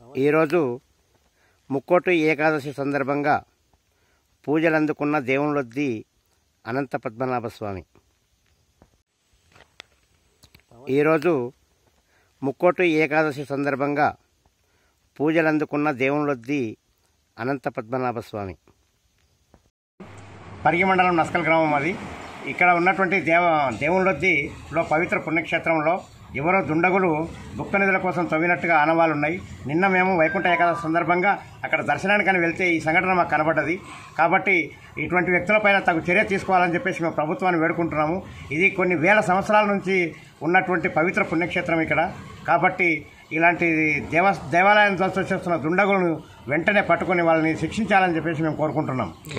ఈరోజు ముక్కోటి ఏకాదశి సందర్భంగా పూజలు అందుకున్న దేవుళ్ళొద్ది అనంత పద్మనాభ స్వామి ఈరోజు ముక్కోటి ఏకాదశి సందర్భంగా పూజలు అందుకున్న దేవుళ్ళొద్ది అనంత పద్మనాభ స్వామి పరిగి మండలం నస్కల్ గ్రామం అది ఇక్కడ ఉన్నటువంటి దేవ దేవుళ్ళొద్దిలో పవిత్ర పుణ్యక్షేత్రంలో ఎవరో దుండగులు గుప్త నిధుల కోసం తవ్వినట్టుగా ఆనవాళ్ళు ఉన్నాయి నిన్న మేము వైకుంఠ ఏకాదశి సందర్భంగా అక్కడ దర్శనానికని వెళ్తే ఈ సంఘటన మాకు కనబడ్డది కాబట్టి ఇటువంటి వ్యక్తులపైన తగు చర్య తీసుకోవాలని చెప్పేసి మేము ప్రభుత్వాన్ని వేడుకుంటున్నాము ఇది కొన్ని వేల సంవత్సరాల నుంచి ఉన్నటువంటి పవిత్ర పుణ్యక్షేత్రం ఇక్కడ కాబట్టి ఇలాంటి దేవ దేవాలయం ధ్వంసం చేస్తున్న దుండగులను వెంటనే పట్టుకొని వాళ్ళని శిక్షించాలని చెప్పేసి మేము కోరుకుంటున్నాం